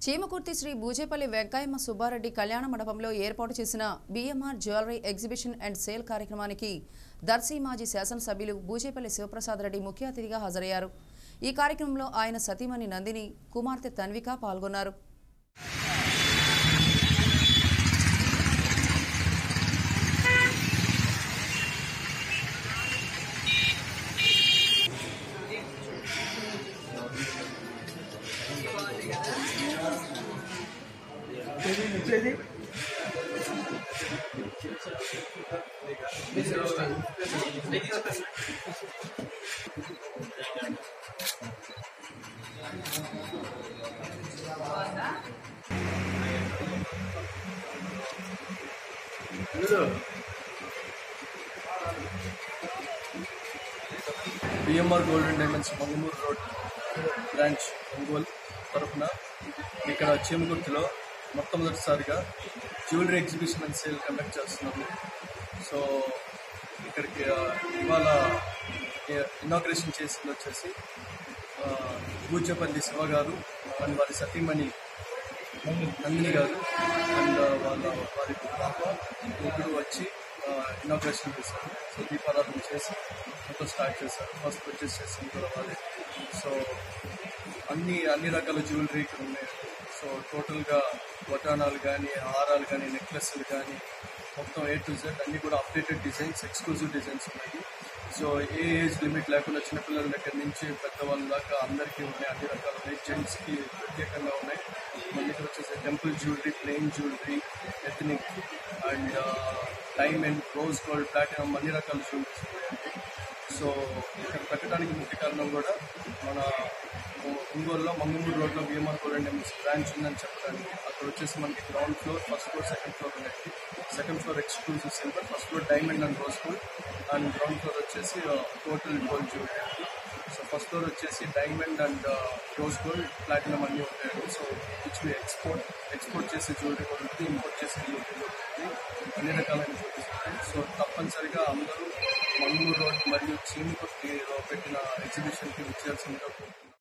చీమకుర్తి శ్రీ బూజేపల్లి వెంకయ్యమ్మ సుబ్బారెడ్డి కళ్యాణ మండపంలో ఏర్పాటు చేసిన BMR jewellery exhibition and sale కార్యక్రమానికి దర్శి మాజీ శాసనసభ్యులు బూజేపల్లి శివప్రసాద్ రెడ్డి ముఖ్య అతిథిగా హాజరయ్యారు ఈ కార్యక్రమంలో ఆయన సతీమణి నందిని కుమార్తె తన్విక పాల్గొన్నారు BMR golden diamonds Mangamuru road branch Ongole తరఫున ఇక్కడ చీమగుర్తిలో మొట్టమొదటిసారిగా jewellery exhibition and sale conduct చేస్తున్నాము సో ఇక్కడికి ఆ, ఇవాళ ఇనాగ్రేషన్ చేసింది వచ్చేసి ఆ, బూచపల్లి శివ గారు అండ్ వారి సతీమణి నందిని గారు అండ్ వాళ్ళ వారి పాప ముగ్గురు వచ్చి ఇనాగ్రేషన్ చేశారు సో దీపారాధన చేసి మొత్తం స్టార్ట్ చేశారు ఫస్ట్ పర్చేస్ చేసిన కూడా వాళ్ళే సో అన్ని అన్ని రకాల జ్యువెలరీ ఇక్కడ ఉన్నాయి సో టోటల్గా వటానాలు కానీ హారాలు కానీ నెక్లెస్లు కానీ మొత్తం ఏ టు జెడ్ అన్ని కూడా అప్డేటెడ్ డిజైన్స్ ఎక్స్క్లూజివ్ డిజైన్స్ ఉన్నాయి సో ఏ ఏజ్ లిమిట్ లేకుండా చిన్నపిల్లల దగ్గర నుంచి పెద్దవాళ్ళ దాకా అందరికీ ఉన్నాయి అన్ని రకాల ఉన్నాయి జెంట్స్కి ప్రత్యేకంగా ఉన్నాయి మళ్ళీ ఇక్కడ వచ్చేసి temple jewellery plain jewellery ethnic and diamond rose gold platinum అన్ని రకాల జ్యువెలరీస్ ఉన్నాయండి సో ఇక్కడ పెట్టడానికి ముఖ్య కారణం కూడా మన ఒంగోలులో మంగమూరు రోడ్లో భీమర్ గోల్డ్ ఎంఎస్ బ్రాంచ్ ఉందని చెప్పడానికి అక్కడ వచ్చేసి మనకి ground floor first floor second floor ఉన్నాయి second floor exclusive silver first floor diamond and rose gold and ground floor వచ్చేసి టోటల్ గోల్డ్ జ్యువెలరీ అండి సో ఫస్ట్ ఫ్లోర్ వచ్చేసి diamond and rose gold platinum అన్నీ ఉంటాయండి సో విచ్ ఎక్స్పోర్ట్ ఎక్స్పోర్ట్ చేసే jewellery కూడా ఉంటుంది import చేసే జ్యువెలరీ కూడా ఉంటుంది అన్ని రకాలైన జ్యువెలరీస్ ఉంటాయి సో తప్పనిసరిగా అందరూ మంగళూరు రోడ్ మరియు చీమకుర్తిలో పెట్టిన ఎగ్జిబిషన్కి విచ్చేయాల్సిందిగా కోరుతున్నాను